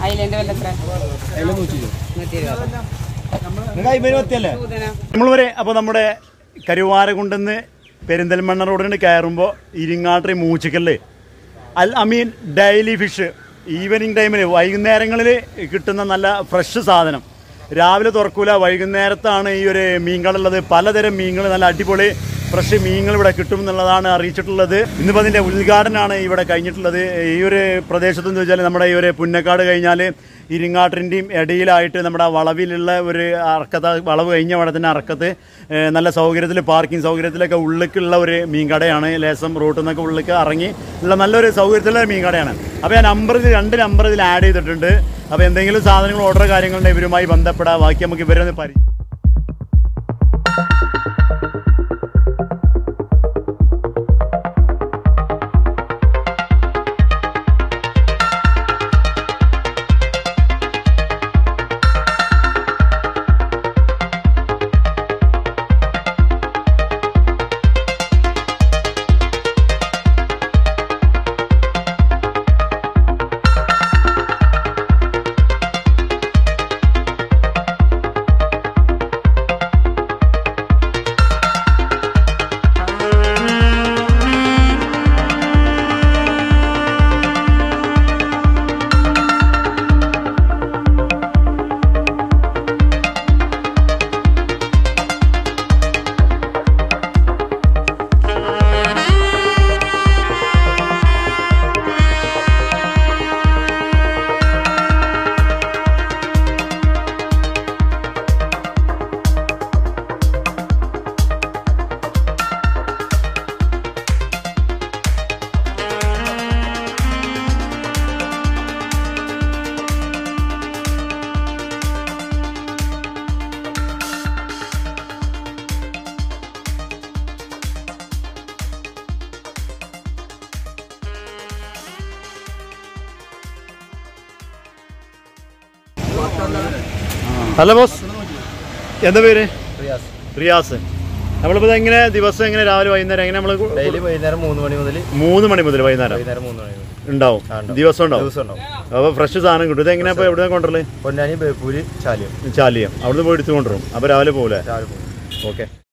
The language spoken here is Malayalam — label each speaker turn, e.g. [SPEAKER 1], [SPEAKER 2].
[SPEAKER 1] അയിലേന്റെ വല്ല എത്ര നൂറ്റി ഇരുപത് സൂതന
[SPEAKER 2] നമ്മൾ വരെ അപ്പോൾ നമ്മുടെ കരുവാരകുണ്ടെന്ന് പെരിന്തൽമണ്ണ റോഡിന് കയറുമ്പോൾ Iringattiri Moochikkal Al Ameen daily fish evening ടൈമിൽ വൈകുന്നേരങ്ങളിൽ കിട്ടുന്ന നല്ല ഫ്രഷ് സാധനം രാവിലെ തുറക്കൂല വൈകുന്നേരത്താണ് ഈ ഒരു മീൻകളുള്ളത് പലതരം മീനുകൾ നല്ല അടിപൊളി ഫ്രഷ് മീനുകൾ ഇവിടെ കിട്ടും എന്നുള്ളതാണ് അറിയിച്ചിട്ടുള്ളത് ഇന്നിപ്പോൾ അതിൻ്റെ ഉദ്ഘാടനമാണ് ഇവിടെ കഴിഞ്ഞിട്ടുള്ളത് ഈ ഒരു പ്രദേശത്ത് എന്ന് വെച്ചാൽ നമ്മുടെ ഈ ഒരു പുന്നക്കാട് കഴിഞ്ഞാൽ ഇരിങ്ങാട്ടിൻ്റെയും ഇടയിലായിട്ട് നമ്മുടെ വളവിലുള്ള ഒരു അറക്കത്ത് വളവ് കഴിഞ്ഞ അവിടെ തന്നെ അറക്കത്ത് ഏഹ്, നല്ല സൗകര്യത്തിൽ പാർക്കിംഗ് സൗകര്യത്തിലൊക്കെ ഉള്ളിലേക്കുള്ള ഒരു മീൻ കടയാണ് ലേസം റൂട്ടിൽ നിന്നൊക്കെ ഉള്ളിലേക്ക് ഇറങ്ങി ഉള്ള നല്ലൊരു സൗകര്യത്തിലുള്ള മീൻ കടയാണ് അപ്പോൾ ഞാൻ നമ്പർ ഇത് രണ്ട് നമ്പർ ഇതിൽ ആഡ് ചെയ്തിട്ടുണ്ട് അപ്പോൾ എന്തെങ്കിലും സാധനങ്ങൾ ഓർഡർ കാര്യങ്ങളുണ്ടെങ്കിൽ ഇവരുമായി ബന്ധപ്പെടാം ബാക്കി നമുക്ക് ഇവരൊന്ന് പരി ഹലോ ബോസ് എന്താ പേര് റിയാസ് നമ്മളിപ്പോൾ എങ്ങനെ ദിവസം എങ്ങനെ രാവിലെ വൈകുന്നേരം എങ്ങനെ നമ്മൾ
[SPEAKER 3] ഡെയിലി വൈകുന്നേരം മൂന്ന് മണി മുതൽ
[SPEAKER 2] മൂന്ന് മണി മുതൽ വൈകുന്നേരം
[SPEAKER 3] വൈകുന്നേരം മൂന്ന് മണി മുതൽ
[SPEAKER 2] ഉണ്ടാവും
[SPEAKER 3] ആ, ഉണ്ടാവും.
[SPEAKER 2] ദിവസം ഉണ്ടാവും
[SPEAKER 3] ദിവസം ഉണ്ടാവും
[SPEAKER 2] അപ്പോൾ ഫ്രഷ് സാധനം കിട്ടും ഇത് എങ്ങനെയാ ഇപ്പോൾ എവിടെ കൊണ്ടുവരല്
[SPEAKER 3] പൊന്നാനി ബേപ്പൂര് ചാലിയം
[SPEAKER 2] ചാലിയം അവിടുന്ന് പോയി എടുത്തു കൊണ്ടുവരും അപ്പോൾ രാവിലെ പോകില്ലേ
[SPEAKER 3] രാവിലെ പോകും
[SPEAKER 2] ഓക്കെ